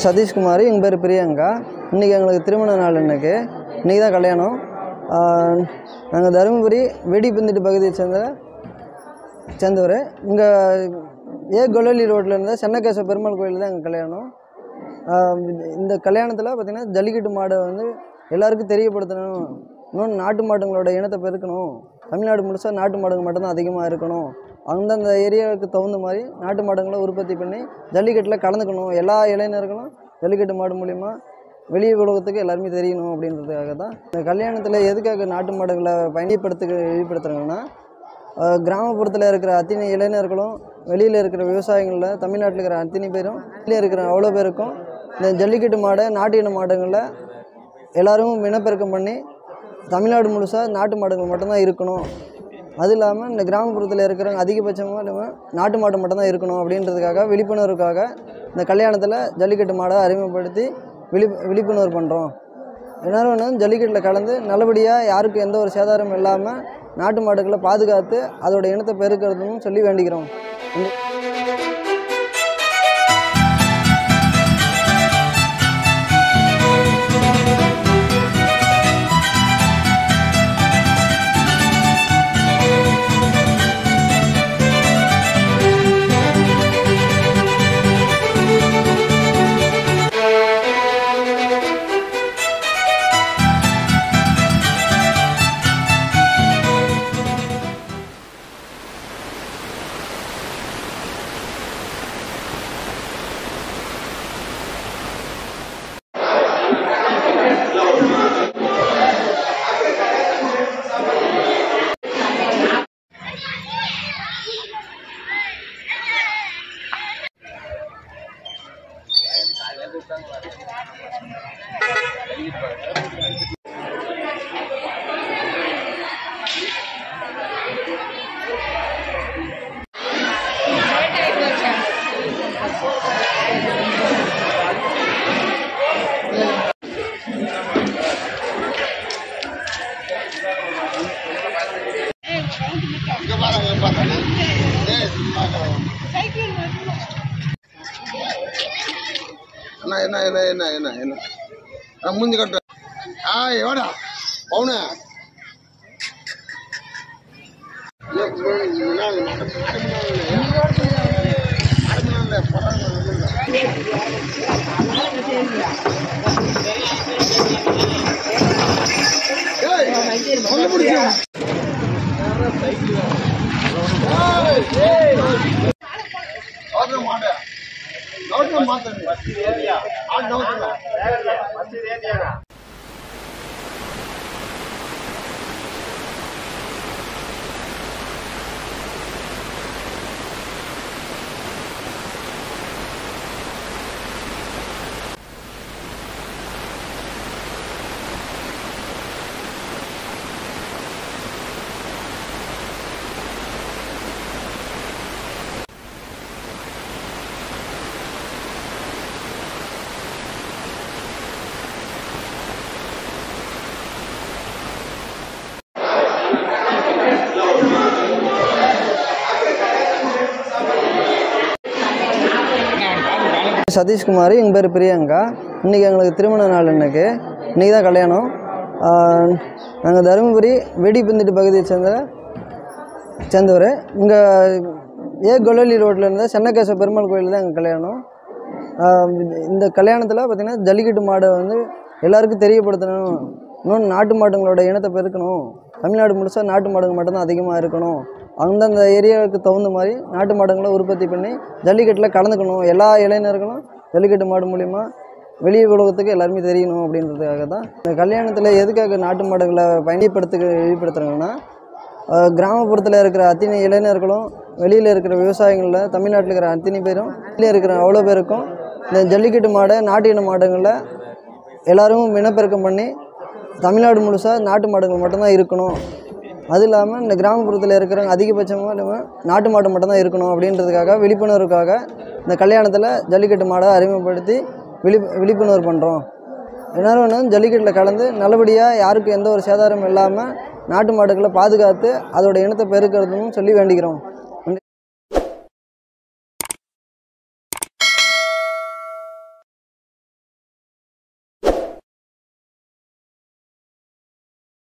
சதீஷ்குமார் எங்கள் பேர் பிரியங்கா இன்றைக்கி எங்களுக்கு திருமண நாள் இன்னைக்கு இன்றைக்கி தான் கல்யாணம் நாங்கள் தருமபுரி வெடிப்பந்திட்டு பகுதியை சேர்ந்த சேர்ந்தவர் இங்கே ஏ கொல்லி ரோட்டில் இருந்த சென்னகேசவ பெருமாள் கோயில் தான் எங்கள் கல்யாணம் ஆஹ் இந்த கல்யாணத்தில் பார்த்திங்கன்னா ஜல்லிக்கட்டு மாடை வந்து எல்லாருக்கும் தெரியப்படுத்தணும் இன்னொன்று நாட்டு மாடுங்களோட இனத்தை பெருக்கணும் தமிழ்நாடு முழுசாக நாட்டு மாடுங்க மட்டும்தான் அதிகமாக இருக்கணும் அந்தந்த ஏரியாவுக்கு தகுந்த மாதிரி நாட்டு மாடுங்களை உற்பத்தி பண்ணி ஜல்லிக்கட்டில் கலந்துக்கணும் எல்லா இளைஞர்களும் ஜல்லிக்கட்டு மாடு மூலிமா வெளி உலகத்துக்கு எல்லாருமே தெரியணும் அப்படின்றதுக்காக தான் இந்த கல்யாணத்தில் எதுக்காக நாட்டு மாடுகளை பயன்படுத்த வெளிப்படுத்துகிறாங்கன்னா கிராமப்புறத்தில் இருக்கிற அத்தனை இளைஞர்களும் வெளியில் இருக்கிற விவசாயிகளில் தமிழ்நாட்டில் இருக்கிற அத்தனை பேரும் வெளியில் இருக்கிற அவ்வளோ பேருக்கும் இந்த ஜல்லிக்கட்டு மாடை நாட்டு இன மாடுங்களில் எல்லாரும் இனப்பெருக்கம் பண்ணி தமிழ்நாடு முழுசாக நாட்டு மாடுகள் மட்டும்தான் இருக்கணும் அது இல்லாமல் இந்த கிராமப்புறத்தில் இருக்கிறவங்க அதிகபட்சமாக இல்லாமல் நாட்டு மாடு மட்டும்தான் இருக்கணும் அப்படின்றதுக்காக விழிப்புணர்வுக்காக இந்த கல்யாணத்தில் ஜல்லிக்கட்டு மாடை அறிமுகப்படுத்தி விழி விழிப்புணர்வு பண்ணுறோம் எல்லாரும் வந்து ஜல்லிக்கட்டில் கலந்து நல்லபடியாக யாருக்கும் எந்த ஒரு சேதாரமும் இல்லாமல் நாட்டு மாடுகளை பாதுகாத்து அதோட இனத்தை பெருக்கிறதுன்னு சொல்லி வேண்டிக்கிறோம் இந்த- என்ன என்ன என்ன என்ன என்ன என்ன நான் மூஞ்சி கட்டு ஆ எவடா பவுனு சொல்ல முடியும் மாட்டேன் கவர்மெண்ட் மாத்தணும் ஆ கவர்மெண்ட் சதீஷ்குமார் எங்கள் பேர் பிரியங்கா இன்றைக்கி எங்களுக்கு திருமண நாள் இன்னைக்கு இன்றைக்கி தான் கல்யாணம் நாங்கள் தருமபுரி வெடிப்பந்திட்டு பகுதியை சேர்ந்த சேர்ந்தவர் இங்கே ஏ கொல்லி ரோட்டில் இருந்த சென்னகேசவ பெருமாள் கோயில் தான் எங்கள் கல்யாணம் ஆஹ் இந்த கல்யாணத்தில் பார்த்திங்கன்னா ஜல்லிக்கட்டு மாடை வந்து எல்லாருக்கும் தெரியப்படுத்தணும் இன்னொன்று நாட்டு மாடுங்களோட இனத்தை பெருக்கணும் தமிழ்நாடு முழுசாக நாட்டு மாடுங்க மட்டும்தான் அதிகமாக இருக்கணும் அந்தந்த ஏரியாவுக்கு தகுந்த மாதிரி நாட்டு மாடுங்களை உற்பத்தி பண்ணி ஜல்லிக்கட்டில் கலந்துக்கணும் எல்லா இளைஞர்களும் ஜல்லிக்கட்டு மாடு மூலிமா வெளி உலகத்துக்கு எல்லாருமே தெரியணும் அப்படின்றதுக்காக தான் இந்த கல்யாணத்தில் எதுக்காக நாட்டு மாடுகளை பயன்படுத்த வெளிப்படுத்துகிறாங்கன்னா கிராமப்புறத்தில் இருக்கிற அத்தனை இளைஞர்களும் வெளியில் இருக்கிற விவசாயிகளில் தமிழ்நாட்டில் இருக்கிற அத்தனை பேரும் வெளியில் இருக்கிற அவ்வளோ பேருக்கும் இந்த ஜல்லிக்கட்டு மாடை நாட்டு இன மாடுங்களில் எல்லாரும் இனப்பெருக்கம் பண்ணி தமிழ்நாடு முழுசாக நாட்டு மாடுகள் மட்டும்தான் இருக்கணும் அது இல்லாமல் இந்த கிராமப்புறத்தில் இருக்கிறவங்க அதிகபட்சமாக இல்லாமல் நாட்டு மாடு மட்டும்தான் இருக்கணும் அப்படின்றதுக்காக விழிப்புணர்வுக்காக இந்த கல்யாணத்தில் ஜல்லிக்கட்டு மாடை அறிமுகப்படுத்தி விழி விழிப்புணர்வு பண்ணுறோம் எல்லாரும் வந்து ஜல்லிக்கட்டில் கலந்து நல்லபடியாக யாருக்கும் எந்த ஒரு சேதாரமும் இல்லாமல் நாட்டு மாடுகளை பாதுகாத்து அதோட இனத்தை பெருக்கிறதுன்னு சொல்லி வேண்டிக்கிறோம்